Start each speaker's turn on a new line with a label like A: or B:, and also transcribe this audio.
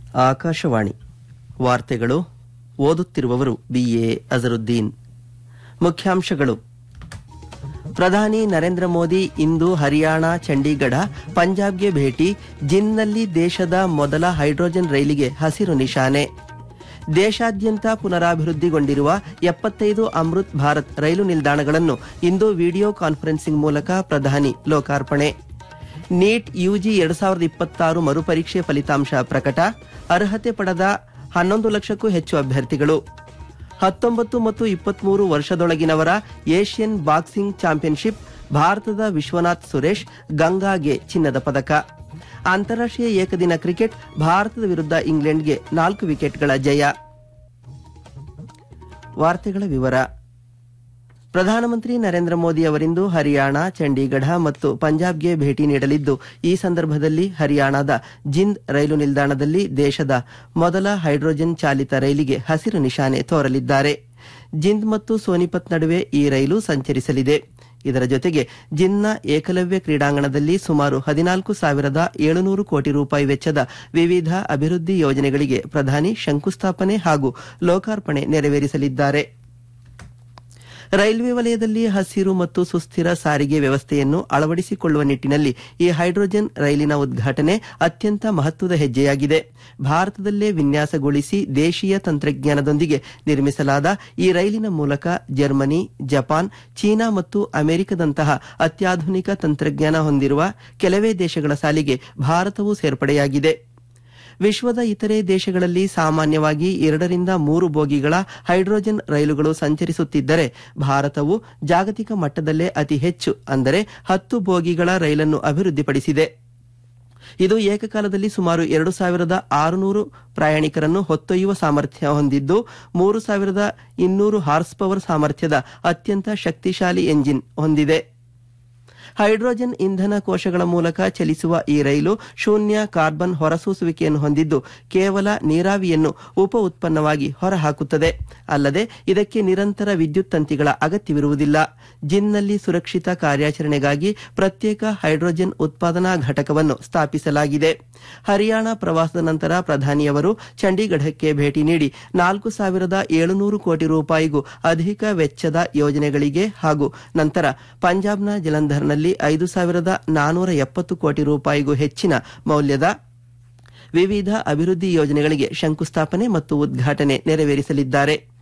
A: ಆಕಾಶವಾಣಿ ವಾರ್ತೆಗಳು ಓದುತ್ತಿರುವವರು ಬಿಎ ಅಜರುದ್ದೀನ್ ಮುಖ್ಯಾಂಶಗಳು ಪ್ರಧಾನಿ ನರೇಂದ್ರ ಮೋದಿ ಇಂದು ಹರಿಯಾಣ ಚಂಡೀಗಢ ಪಂಜಾಬ್ಗೆ ಭೇಟಿ ಜಿನ್ನಲ್ಲಿ ದೇಶದ ಮೊದಲ ಹೈಡ್ರೋಜನ್ ರೈಲಿಗೆ ಹಸಿರು ನಿಶಾನೆ ದೇಶಾದ್ಯಂತ ಪುನರಾಭಿವೃದ್ಧಿಗೊಂಡಿರುವ ಎಪ್ಪತ್ತೈದು ಅಮೃತ್ ಭಾರತ್ ರೈಲು ನಿಲ್ದಾಣಗಳನ್ನು ಇಂದು ವಿಡಿಯೋ ಕಾನ್ಫರೆನ್ಸಿಂಗ್ ಮೂಲಕ ಪ್ರಧಾನಿ ಲೋಕಾರ್ಪಣೆ ನೀಟ್ ಯುಜಿ ಎರಡು ಸಾವಿರದ ಇಪ್ಪತ್ತಾರು ಮರುಪರೀಕ್ಷೆ ಫಲಿತಾಂಶ ಪ್ರಕಟ ಅರ್ಹತೆ ಪಡೆದ ಹನ್ನೊಂದು ಲಕ್ಷಕ್ಕೂ ಹೆಚ್ಚು ಅಭ್ಯರ್ಥಿಗಳು ಹತ್ತೊಂಬತ್ತು ಮತ್ತು ಇಪ್ಪತ್ಮೂರು ವರ್ಷದೊಳಗಿನವರ ಏಷ್ಯನ್ ಬಾಕ್ಸಿಂಗ್ ಚಾಂಪಿಯನ್ಶಿಪ್ ಭಾರತದ ವಿಶ್ವನಾಥ್ ಸುರೇಶ್ ಗಂಗಾಗೆ ಚಿನ್ನದ ಪದಕ ಅಂತಾರಾಷ್ಟ್ರೀಯ ಏಕದಿನ ಕ್ರಿಕೆಟ್ ಭಾರತದ ವಿರುದ್ಧ ಇಂಗ್ಲೆಂಡ್ಗೆ ನಾಲ್ಕು ವಿಕೆಟ್ಗಳ ಜಯ ವಾರ್ತೆಗಳ ವಿವರ ಪ್ರಧಾನಮಂತ್ರಿ ನರೇಂದ್ರ ಮೋದಿ ಅವರಿಂದು ಹರಿಯಾಣ ಚಂಡೀಗಢ ಮತ್ತು ಪಂಜಾಬ್ಗೆ ಭೇಟಿ ನೀಡಲಿದ್ದು ಈ ಸಂದರ್ಭದಲ್ಲಿ ಹರಿಯಾಣದ ಜಿಂದ್ ರೈಲು ನಿಲ್ದಾಣದಲ್ಲಿ ದೇಶದ ಮೊದಲ ಹೈಡ್ರೋಜನ್ ಚಾಲಿತ ರೈಲಿಗೆ ಹಸಿರು ನಿಶಾನೆ ತೋರಲಿದ್ದಾರೆ ಜಿಂದ್ ಮತ್ತು ಸೋನಿಪತ್ ನಡುವೆ ಈ ರೈಲು ಸಂಚರಿಸಲಿದೆ ಇದರ ಜೊತೆಗೆ ಜಿನ್ನ ಏಕಲವ್ಯ ಕ್ರೀಡಾಂಗಣದಲ್ಲಿ ಸುಮಾರು ಹದಿನಾಲ್ಕು ಸಾವಿರದ ಏಳುನೂರು ಕೋಟಿ ರೂಪಾಯಿ ವೆಚ್ಚದ ವಿವಿಧ ಅಭಿವೃದ್ಧಿ ಯೋಜನೆಗಳಿಗೆ ಪ್ರಧಾನಿ ಶಂಕುಸ್ಥಾಪನೆ ಹಾಗೂ ಲೋಕಾರ್ಪಣೆ ನೆರವೇರಿಸಲಿದ್ದಾರೆ ರೈಲ್ವೆ ವಲಯದಲ್ಲಿ ಹಸಿರು ಮತ್ತು ಸುಸ್ಥಿರ ಸಾರಿಗೆ ವ್ಯವಸ್ಥೆಯನ್ನು ಅಳವಡಿಸಿಕೊಳ್ಳುವ ನಿಟ್ಟಿನಲ್ಲಿ ಈ ಹೈಡ್ರೋಜನ್ ರೈಲಿನ ಉದ್ಘಾಟನೆ ಅತ್ಯಂತ ಮಹತ್ವದ ಹೆಜ್ಜೆಯಾಗಿದೆ ಭಾರತದಲ್ಲೇ ವಿನ್ಯಾಸಗೊಳಿಸಿ ದೇಶೀಯ ತಂತ್ರಜ್ಞಾನದೊಂದಿಗೆ ನಿರ್ಮಿಸಲಾದ ಈ ರೈಲಿನ ಮೂಲಕ ಜರ್ಮನಿ ಜಪಾನ್ ಚೀನಾ ಮತ್ತು ಅಮೆರಿಕದಂತಹ ಅತ್ಯಾಧುನಿಕ ತಂತ್ರಜ್ಞಾನ ಹೊಂದಿರುವ ಕೆಲವೇ ದೇಶಗಳ ಸಾಲಿಗೆ ಭಾರತವೂ ಸೇರ್ಪಡೆಯಾಗಿದೆ ವಿಶ್ವದ ಇತರೆ ದೇಶಗಳಲ್ಲಿ ಸಾಮಾನ್ಯವಾಗಿ ಎರಡರಿಂದ ಮೂರು ಬೋಗಿಗಳ ಹೈಡ್ರೋಜನ್ ರೈಲುಗಳು ಸಂಚರಿಸುತ್ತಿದ್ದರೆ ಭಾರತವು ಜಾಗತಿಕ ಮಟ್ಟದಲ್ಲೇ ಅತಿ ಹೆಚ್ಚು ಅಂದರೆ ಹತ್ತು ಬೋಗಿಗಳ ರೈಲನ್ನು ಅಭಿವೃದ್ಧಿಪಡಿಸಿದೆ ಇದು ಏಕಕಾಲದಲ್ಲಿ ಸುಮಾರು ಎರಡು ಸಾವಿರದ ಆರುನೂರು ಪ್ರಯಾಣಿಕರನ್ನು ಹೊತ್ತೊಯ್ಯುವ ಸಾಮರ್ಥ್ಯ ಹೊಂದಿದ್ದು ಮೂರು ಸಾವಿರದ ಇನ್ನೂರು ಹಾರ್ಸ್ ಪವರ್ ಸಾಮರ್ಥ್ಯದ ಅತ್ಯಂತ ಶಕ್ತಿಶಾಲಿ ಎಂಜಿನ್ ಹೊಂದಿದೆ ಹೈಡ್ರೋಜನ್ ಇಂಧನ ಕೋಶಗಳ ಮೂಲಕ ಚಲಿಸುವ ಈ ರೈಲು ಶೂನ್ಯ ಕಾರ್ಬನ್ ಹೊರಸೂಸುವಿಕೆಯನ್ನು ಹೊಂದಿದ್ದು ಕೇವಲ ನೀರಾವಿಯನ್ನು ಉಪ ಉತ್ಪನ್ನವಾಗಿ ಹೊರಹಾಕುತ್ತದೆ ಅಲ್ಲದೆ ಇದಕ್ಕೆ ನಿರಂತರ ವಿದ್ಯುತ್ ತಂತಿಗಳ ಅಗತ್ಯವಿರುವುದಿಲ್ಲ ಜಿನ್ನಲ್ಲಿ ಸುರಕ್ಷಿತ ಕಾರ್ಯಾಚರಣೆಗಾಗಿ ಪ್ರತ್ಯೇಕ ಹೈಡ್ರೋಜನ್ ಉತ್ಪಾದನಾ ಘಟಕವನ್ನು ಸ್ಥಾಪಿಸಲಾಗಿದೆ ಹರಿಯಾಣ ಪ್ರವಾಸದ ನಂತರ ಪ್ರಧಾನಿಯವರು ಚಂಡೀಗಢಕ್ಕೆ ಭೇಟಿ ನೀಡಿ ನಾಲ್ಕು ಸಾವಿರದ ಏಳುನೂರು ಕೋಟಿ ರೂಪಾಯಿಗೂ ಅಧಿಕ ವೆಚ್ಚದ ಯೋಜನೆಗಳಿಗೆ ಹಾಗೂ ನಂತರ ಪಂಜಾಬ್ನ ಜಲಂಧರ್ನಲ್ಲಿ ಐದು ಸಾವಿರದ ನಾನೂರ ಎಪ್ಪತ್ತು ಕೋಟಿ ರೂಪಾಯಿಗೂ ಹೆಚ್ಚಿನ ಮೌಲ್ಯದ ವಿವಿಧ ಅಭಿವೃದ್ಧಿ ಯೋಜನೆಗಳಿಗೆ ಶಂಕುಸ್ಥಾಪನೆ ಮತ್ತು ಉದ್ಘಾಟನೆ ನೆರವೇರಿಸಲಿದ್ದಾರೆ